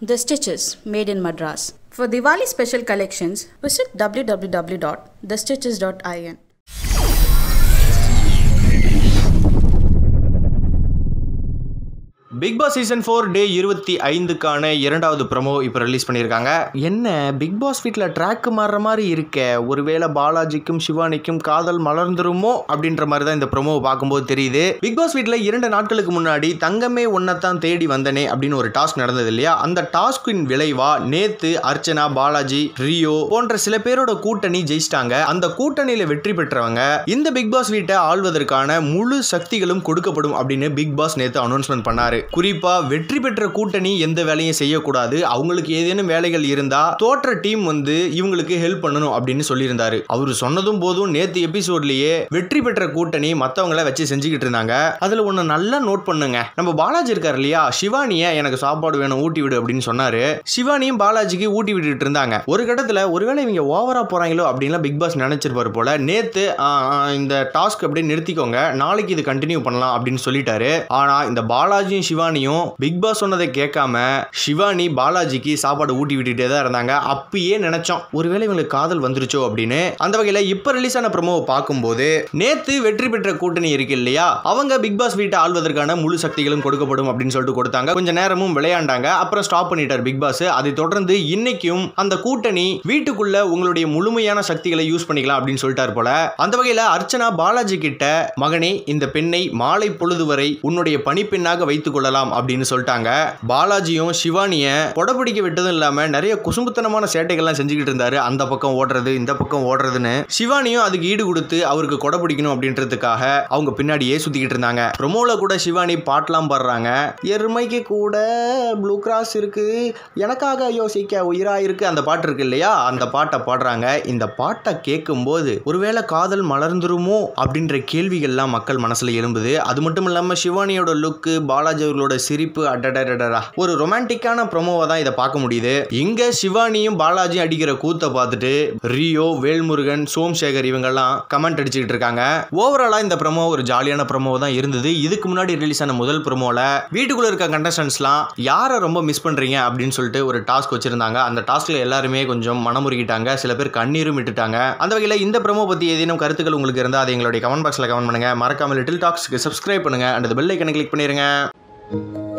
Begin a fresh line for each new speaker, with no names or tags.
The Stitches, made in Madras. For Diwali special collections, visit www.thestitches.in.
Big boss season four day இருபத்தி ஐந்துக்கான இரண்டாவது promo இப்போ release பண்ணியிருக்காங்க என்ன பிக் பாஸ் வீட்டில் ட்ராக் மாறுற மாதிரி இருக்க ஒருவேளை பாலாஜிக்கும் சிவானிக்கும் காதல் மலர்ந்துருமோ அப்படின்ற மாதிரி தான் இந்த ப்ரொமோவை பார்க்கும்போது தெரியுது பிக் பாஸ் வீட்டில் இரண்டு நாட்களுக்கு முன்னாடி தங்கமே ஒன்னத்தான் தேடி வந்தனே அப்படின்னு ஒரு டாஸ்க் நடந்தது இல்லையா அந்த டாஸ்கின் விளைவா நேத்து அர்ச்சனா பாலாஜி ரியோ போன்ற சில பேரோட கூட்டணி ஜெயிச்சிட்டாங்க அந்த கூட்டணியில வெற்றி பெற்றவங்க இந்த பிக் பாஸ் வீட்டை ஆள்வதற்கான முழு சக்திகளும் கொடுக்கப்படும் அப்படின்னு பிக் பாஸ் நேத்து அனௌன்ஸ்மெண்ட் பண்ணாரு குறிப்பா வெற்றி பெற்ற கூட்டணி எந்த வேலையும் செய்யக்கூடாது அவங்களுக்கு ஏதேனும் வேலைகள் இருந்தா தோற்ற டீம் வந்து இவங்களுக்கு ஹெல்ப் பண்ணணும் அப்படின்னு சொல்லியிருந்தாரு அவர் சொன்னதும் போதும் நேத்து எபிசோட்லயே வெற்றி பெற்ற கூட்டணி மத்தவங்கள வச்சு செஞ்சுக்கிட்டு இருந்தாங்க அதுல ஒண்ணு நல்லா நோட் பண்ணுங்க நம்ம பாலாஜி இருக்காரு இல்லையா சிவானிய எனக்கு சாப்பாடு வேணும் ஊட்டி விடு அப்படின்னு சொன்னாரு சிவானியும் பாலாஜிக்கு ஊட்டி விட்டுட்டு இருந்தாங்க ஒரு கட்டத்துல ஒருவேளை இவங்க ஓவரா போறாங்களோ அப்படின்லாம் பிக் பாஸ் நினைச்சிருப்பாரு போல நேத்து ஆ, ஆ, இந்த டாஸ்க் அப்படியே நிறுத்திக்கோங்க நாளைக்கு இது கண்டினியூ பண்ணலாம் அப்படின்னு சொல்லிட்டாரு ஆனா இந்த பாலாஜியும் சிவானியும் பிக் பாஸ் சொன்னதை கேட்காம சிவானி பாலாஜிக்கு சாப்பாடு ஊட்டி விட்டுட்டே தான் இருந்தாங்க அப்பயே நினைச்சோம் ஒருவேளை இவங்களுக்கு காதல் வந்துருச்சோ அப்படின்னு அந்த வகையில இப்ப ரிலீஸ் ஆன ப்ரமோவை பார்க்கும்போது நேத்து வெற்றி பெற்ற கூட்டணி இருக்கு இல்லையா அவங்க பிக் பாஸ் வீட்டை ஆள்வதற்கான முழு சக்திகளும் கொடுக்கப்படும் அப்படின்னு சொல்லிட்டு கொடுத்தாங்க கொஞ்ச நேரமும் விளையாண்டாங்க அப்புறம் ஸ்டாப் பண்ணிட்டார் பிக் பாஸ் அதை தொடர்ந்து இன்னைக்கும் அந்த கூட்டணி வீட்டுக்குள்ள உங்களுடைய முழுமையான சக்திகளை யூஸ் பண்ணிக்கலாம் அப்படின்னு சொல்லிட்டார் போல அந்த வகையில அர்ச்சனா பாலாஜி கிட்ட மகனே இந்த பெண்ணை மாலை பொழுது வரை உன்னுடைய பணிப்பெண்ணாக வைத்துக் கொள்ளலாம் அப்படின்னு சொல்லிட்டாங்க பாலாஜியும் சிவானிய கொடபிடிக்க விட்டதும் இல்லாம நிறைய குசும்புத்தனமான சேட்டைகள்லாம் செஞ்சுக்கிட்டு இருந்தாரு அந்த பக்கம் ஓடுறது இந்த பக்கம் ஓடுறதுன்னு சிவானியும் அதுக்கு ஈடு கொடுத்து அவருக்கு கொடை பிடிக்கணும் அப்படின்றதுக்காக அவங்க பின்னாடியே சுத்திக்கிட்டு இருந்தாங்க ப்ரொமோல கூட சிவானி பாட்டெல்லாம் பாடுறாங்க எருமைக்கு கூட ப்ளூ கிராஸ் இருக்கு எனக்காக யோசிக்க உயிரா இருக்கு அந்த பாட்டு இருக்கு இல்லையா அந்த பாட்டை பாடுறாங்க இந்த பாட்டை கேட்கும்போது ஒருவேளை காதல் மலர்ந்துருமோ அப்படின்ற கேள்விகள்லாம் மக்கள் மனசுல எழும்புது அது மட்டும் இல்லாம சிவானியோட லுக்கு பாலாஜி அவர்களோட சிரிப்பு அடடடடா ஒரு ரொமான்டிக்கான ப்ரொமோவை தான் இதை பார்க்க முடியுது இங்க சிவானியும் பாலாஜியும் அடிக்கிற கூத்தை பார்த்துட்டு ரியோ வேல்முருகன் சோம்சேகர் இவங்கெல்லாம் கமெண்ட் அடிச்சுக்கிட்டு இருக்காங்க ஓவராலா இந்த ப்ரொமோ ஒரு ஜாலியான ப்ரொமோ தான் இருந்தது இதுக்கு முன்னாடி ரிலீஸ் ஆன முதல் ப்ரொமோல வீட்டுக்குள்ள இருக்க கண்டஸ்டன்ஸ்லாம் யாரை ரொம்ப மிஸ் பண்றீங்க அப்படின்னு சொல்லிட்டு ஒரு டாஸ்க் வச்சிருந்தாங்க அந்த டாஸ்க்ல எல்லாருமே கொஞ்சம் மனமுருகிட்டாங்க சில பேர் கண்ணீரும் விட்டுட்டாங்க அந்த வகையில் இந்த ப்ரொமோ பத்தி ஏதேனும் கருத்துக்கள் உங்களுக்கு இருந்தால் அதை எங்களுடைய கமெண்ட் பாக்ஸ்ல கமெண்ட் பண்ணுங்க மறக்காம லிட்டில் டாக்ஸ்க்கு சப்ஸ்கிரைப் பண்ணுங்க அந்த பெல் ஐக்கனை கிளிக் பண்ணிருங்க